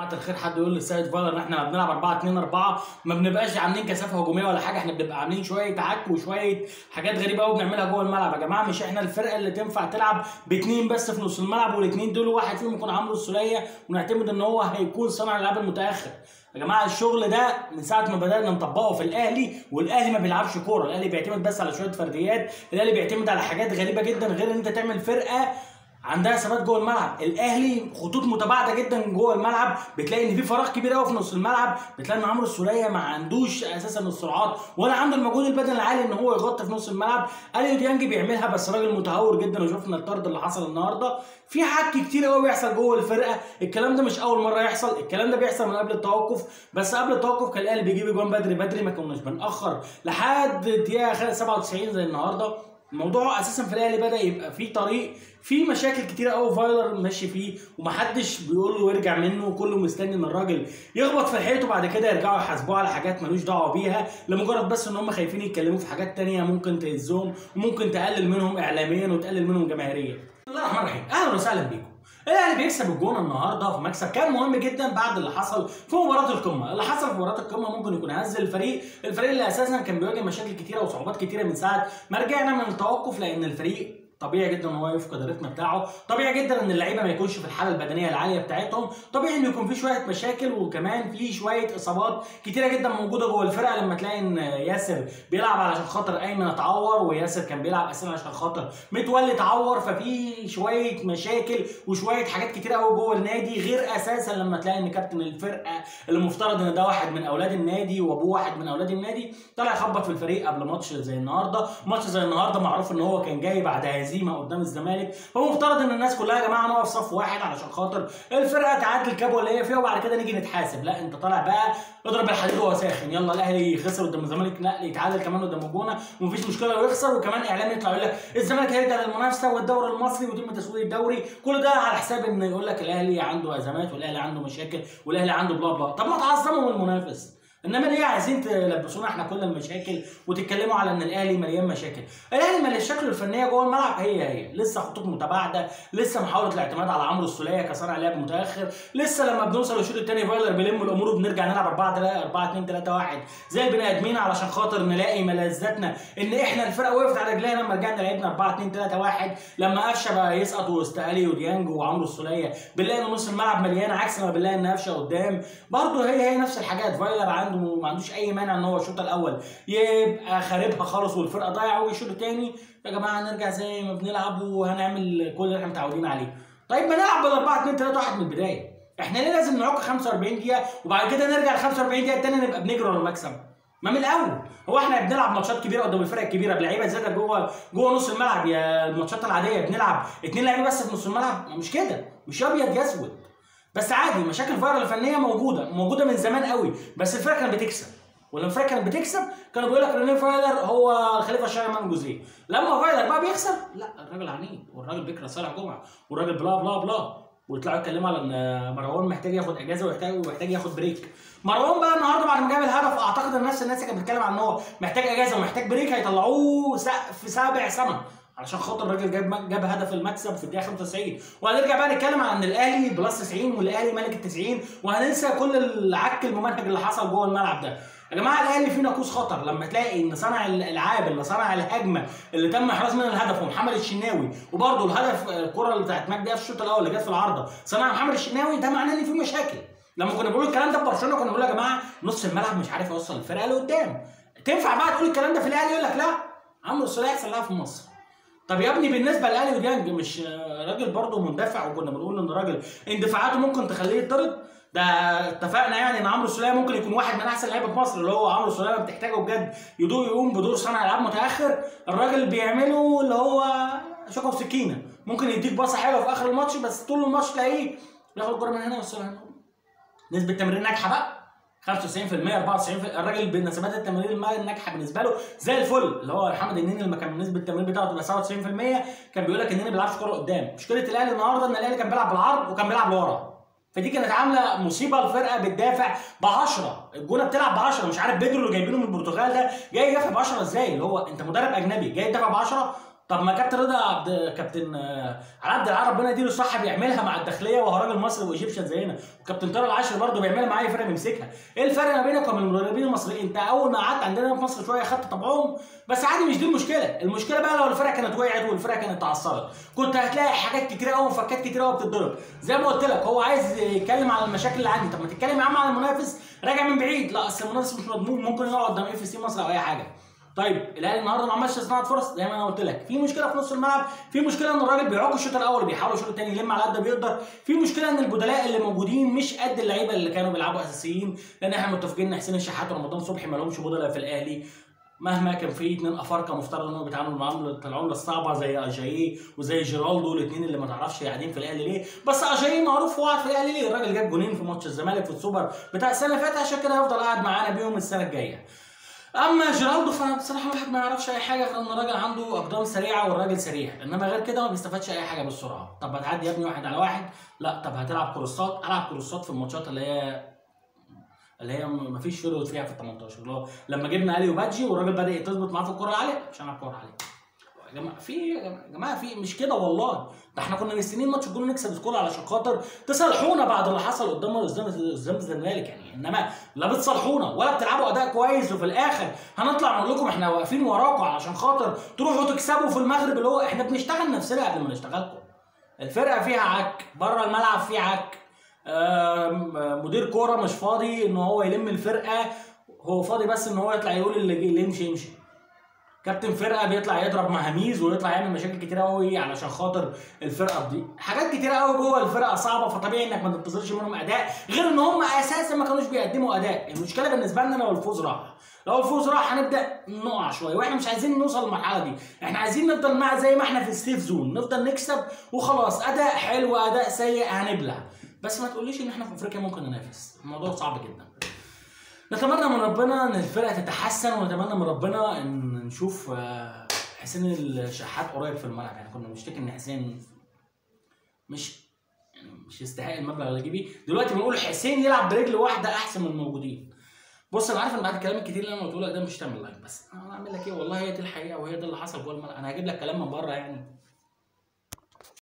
جماعه الخير حد يقول للسيد فايلر ان احنا بنلعب 4 2 4 ما بنبقاش عاملين كثافه هجوميه ولا حاجه احنا بنبقى عاملين شويه عك وشويه حاجات غريبه قوي بنعملها جوه الملعب يا جماعه مش احنا الفرقه اللي تنفع تلعب باثنين بس في نص الملعب والاثنين دول واحد فيهم يكون عامله السوليه ونعتمد ان هو هيكون صانع الالعاب المتاخر يا جماعه الشغل ده من ساعه ما بدانا نطبقه في الاهلي والاهلي ما بيلعبش كوره الاهلي بيعتمد بس على شويه فرديات الاهلي بيعتمد على حاجات غريبه جدا غير ان انت تعمل فرقه عندها ثبات جوه الملعب الاهلي خطوط متباعده جدا جوه الملعب بتلاقي ان في فراغ كبير قوي في نص الملعب بتلاقي ان عمرو السوليه ما عندوش اساسا السرعات ولا عنده المجهود البدني العالي ان هو يغطي في نص الملعب اليو ديانج بيعملها بس راجل متهور جدا وشفنا الطرد اللي حصل النهارده في حك كتير قوي بيحصل جوه الفرقه الكلام ده مش اول مره يحصل الكلام ده بيحصل من قبل التوقف بس قبل التوقف كان الاهلي بيجيب اجوان بدري بدري ما كناش بنأخر لحد دقيقه 97 زي النهارده الموضوع اساسا في الاهلي بدا يبقى فيه طريق في مشاكل كتيره قوي فايلر ماشي فيه ومحدش بيقول له يرجع منه وكله مستني ان الراجل يخبط في الحيط وبعد كده يرجعوا يحاسبوه على حاجات ملوش دعوه بيها لمجرد بس ان هم خايفين يتكلموا في حاجات تانية ممكن تهزهم وممكن تقلل منهم اعلاميا وتقلل منهم جماهيريا. بسم الله الرحمن الرحيم اهلا وسهلا بيكم. الاهلي بيكسب الجون النهارده في مكسب كان مهم جدا بعد اللي حصل في مباراه القمه، اللي حصل في مباراه القمه ممكن يكون هز الفريق، الفريق اللي اساسا كان بيواجه مشاكل كتيره وصعوبات كتيره من ساعه ما رجعنا من التوقف لان الفريق طبيعي جدا ان هو يفقد الريتم بتاعه، طبيعي جدا ان اللعيبه ما يكونش في الحاله البدنيه العاليه بتاعتهم، طبيعي ان يكون في شويه مشاكل وكمان في شويه اصابات كتيره جدا موجوده جوه الفرقه لما تلاقي ان ياسر بيلعب علشان خاطر ايمن اتعور وياسر كان بيلعب اساسا عشان خاطر متولي اتعور ففي شويه مشاكل وشويه حاجات كتيره قوي جوه النادي غير اساسا لما تلاقي ان كابتن الفرقه اللي مفترض ان ده واحد من اولاد النادي وابوه واحد من اولاد النادي طلع يخبط في الفريق قبل ماتش زي النهارده، ماتش زي النهارده معروف ان هو كان جاي بعد هزيمه قدام الزمالك فمفترض ان الناس كلها يا جماعه نقف صف واحد علشان خاطر الفرقه تعدي الكبوه اللي هي فيها وبعد كده نيجي نتحاسب لا انت طالع بقى اضرب الحديد وهو ساخن يلا الاهلي خسر قدام الزمالك لا يتعادل كمان قدام الجونه ومفيش مشكله ويخسر وكمان اعلام يطلع يقول لك الزمالك هيرجع للمنافسه والدوري المصري ويتم تسويق الدوري كل ده على حساب ان يقول لك الاهلي عنده ازمات والاهلي عنده مشاكل والاهلي عنده بلا بلا طب ما تعظموا من المنافس انما ليه عايزين تلبسونا احنا كل المشاكل وتتكلموا على ان الاهلي مليان مشاكل الاهلي مال الشكل الفنيه جوه الملعب هي هي لسه خطوط متباعده لسه محاوله الاعتماد على عمرو السوليه كصانع لعب متاخر لسه لما بنوصل للشوط الثاني فايلر بيلم الامور وبنرجع نلعب 4 3 4 2 3 1 زي البني ادمين علشان خاطر نلاقي ملذاتنا ان احنا الفرقه وقفت على رجليها لما رجعنا لعبنا 4 2 3 1 لما قفشه بقى يسقط وسط الي وديانج وعمرو السوليه بنلاقي ان نص الملعب مليان عكس ما بنلاقي ان قفشه قدام برضه هي هي نفس الحاجات فايلر عنده ما عندوش اي مانع ان هو الشوط الاول يبقى خاربها خالص والفرقه ضايعه والشوط الثاني يا جماعه نرجع زي ما بنلعب وهنعمل كل اللي احنا متعودين عليه طيب ما نلعب بال 4 2 3 1 من البدايه احنا ليه لازم نعك 45 دقيقه وبعد كده نرجع ل 45 دقيقه الثانيه نبقى بنجري ورا المكسب ما من الاول هو احنا بنلعب ماتشات كبيره قدام الفرق الكبيره بلعيبه زياده جوه جوه نص الملعب يا الماتشات العاديه بنلعب اثنين لعيبه بس في نص الملعب مش كده مش ابيض يا اسود بس عادي مشاكل فايرال الفنيه موجوده موجوده من زمان قوي بس الفرقه كانت بتكسب ولما الفرقه كانت بتكسب كانوا بيقول لك رينيه فايلر هو الخليفه الشرعي امام جوزيه لما فايلر بقى بيخسر لا الراجل عنيد والراجل بيكره صالح جمعه والراجل بلا بلا بلا ويطلعوا يتكلموا على ان مروان محتاج ياخد اجازه ويحتاج ويحتاج ياخد بريك مروان بقى النهارده بعد ما جاب الهدف اعتقد ان نفس الناس اللي كانت بتتكلم عن ان هو محتاج اجازه ومحتاج بريك هيطلعوه في سابع سما علشان خاطر الراجل جاب جاب هدف المكسب في الدقيقه 95 وهنرجع بقى نتكلم عن ان الاهلي بلس 90 والاهلي ملك ال 90 وهننسى كل العك الممنهج اللي حصل جوه الملعب ده يا جماعه الاهلي فيه ناقوس خطر لما تلاقي ان صانع الالعاب اللي صنع الهجمه اللي تم احراز منها الهدف ومحمد الشناوي وبرده الهدف الكره اللي بتاعت مجدي في الشوط الاول اللي جت في العارضه صنع محمد الشناوي ده معناه ان في مشاكل لما كنا بنقول الكلام ده في برشلونه كنا بنقول يا جماعه نص الملعب مش عارف يوصل الفرقه لقدام تنفع بقى تقول الكلام ده في الاهلي يقول لك لا عمرو السوليه احسن لاعب في مصر طب يا ابني بالنسبه لاهلي وديانج مش راجل برضه مندفع وكنا بنقول ان راجل اندفاعاته ممكن تخليه يطرد ده اتفقنا يعني ان عمرو السوليه ممكن يكون واحد من احسن لعيبه في مصر اللي هو عمرو السوليه بتحتاجه بجد يدور يقوم بدور صانع العاب متاخر الراجل بيعمله اللي هو شوكه وسكينه ممكن يديك باصه حلوه في اخر الماتش بس طول الماتش تلاقيه بياخد الكوره من هنا ويوصلها هنا نسبه تمرير ناجحه بقى 95% 94% الراجل بنسبات التمرير المالي الناجحه بالنسبه له زي الفل اللي هو محمد النني لما كان نسبه التمرير بتاعته تبقى 97% كان بيقول لك النني ما بيلعبش كوره قدام مشكله الاهلي النهارده ان الاهلي كان بيلعب بالعرض وكان بيلعب لورا فدي كانت عامله مصيبه الفرقه بتدافع ب 10 الجونه بتلعب ب 10 مش عارف بيدرو اللي جايبينه من البرتغال ده جاي يدافع ب 10 ازاي اللي هو انت مدرب اجنبي جاي تدافع ب 10 طب ما كابتن رضا عبد كابتن آه، علاء عبد العال ربنا يديله الصحه بيعملها مع الداخليه وهو راجل مصري وايجيبشن زينا وكابتن طارق العاشر برضه بيعملها مع اي فرقه بيمسكها ايه الفرق ما بينك وبين المدربين المصريين انت اول ما قعدت عندنا في مصر شويه خدت طبعهم بس عادي مش دي المشكله المشكله بقى لو الفرقه كانت وقعت والفرقه كانت اتعثرت كنت هتلاقي حاجات كتير قوي ومفكات كتير قوي بتتضرب زي ما قلت لك هو عايز يتكلم على المشاكل اللي عندي طب ما تتكلم يا عم على المنافس راجع من بعيد لا اصل المنافس مش مضمون ممكن يقعد قدام اف سي مصر او اي حاجه طيب الاهلي النهارده ما عملش صناعه فرص زي ما انا قلت لك في مشكله في نص الملعب في مشكله ان الراجل بيعوق الشوط الاول وبيحاول الشوط الثاني يلم على قد ما بيقدر في مشكله ان البدلاء اللي موجودين مش قد اللعيبه اللي كانوا بيلعبوا اساسيين لان احنا متفقين ان حسين الشحات ورمضان صبحي ما لهمش بدلاء في الاهلي مهما كان في اتنين افارقه مفترض انهم بيتعاملوا معامله العمله الصعبه زي اجاييه وزي جيرالدو الاثنين اللي ما تعرفش قاعدين في الاهلي ليه بس اجاييه معروف هو قاعد في الاهلي ليه الراجل جاب جونين في ماتش الزمالك في السوبر بتاع السنه اللي فاتت عشان كده هيفضل قاعد معانا بيهم السنه الجايه اما جيرالدو فبصراحه الواحد ما يعرفش اي حاجه غير ان الراجل عنده اقدام سريعه والراجل سريع انما غير كده ما بيستفادش اي حاجه بالسرعه طب هتعدي يا ابني واحد على واحد لا طب هتلعب كروسات العب كروسات في الماتشات اللي هي اللي هي ما فيش فيرود فيها في ال 18 اللي هو لما جبنا اليو بادجي والراجل بدا تظبط معاه في الكوره العاليه مش هنلعب كوره عاليه يا جماعه في يا جماعه في مش كده والله ده احنا كنا مستنيين ماتش الجول نكسب سكور علشان خاطر تصالحونا بعد اللي حصل قدام قدام قدام الزمالك يعني انما لا بتصالحونا ولا بتلعبوا اداء كويس وفي الاخر هنطلع نقول لكم احنا واقفين وراكم علشان خاطر تروحوا تكسبوا في المغرب اللي هو احنا بنشتغل نفسنا قبل ما نشتغلكم الفرقه فيها عك بره الملعب فيه عك آم، آم، مدير كوره مش فاضي ان هو يلم الفرقه هو فاضي بس ان هو يطلع يقول اللي اللي يمشي يمشي كابتن فرقه بيطلع يضرب مهاميز ويطلع يعمل مشاكل كتير قوي علشان خاطر الفرقه دي حاجات كتير قوي جوه الفرقه صعبه فطبيعي انك ما تنتظرش منهم اداء غير ان هم اساسا ما كانوش بيقدموا اداء المشكله بالنسبه لنا لو الفوز راح لو الفوز راح هنبدا نقع شويه واحنا مش عايزين نوصل للمرحله دي احنا عايزين نفضل مع زي ما احنا في السيف زون نفضل نكسب وخلاص اداء حلو اداء سيء هنبلع بس ما تقوليش ان احنا في افريقيا ممكن ننافس الموضوع صعب جدا نتمنى من ربنا ان الفرقه تتحسن ونتمنى من ربنا ان نشوف آه، حسين الشحات قريب في الملعب يعني كنا بنشتكي ان حسين مش يعني مش يستحق المبلغ اللي جه بيه دلوقتي بنقول حسين يلعب برجل واحده احسن من الموجودين بص انا عارف ان بعد الكلام الكتير اللي انا قلته لك ده مش تعمل لايك بس انا اعمل لك ايه والله هي دي الحقيقه وهي ده اللي حصل جوه الملعب انا هجيب لك كلام من بره يعني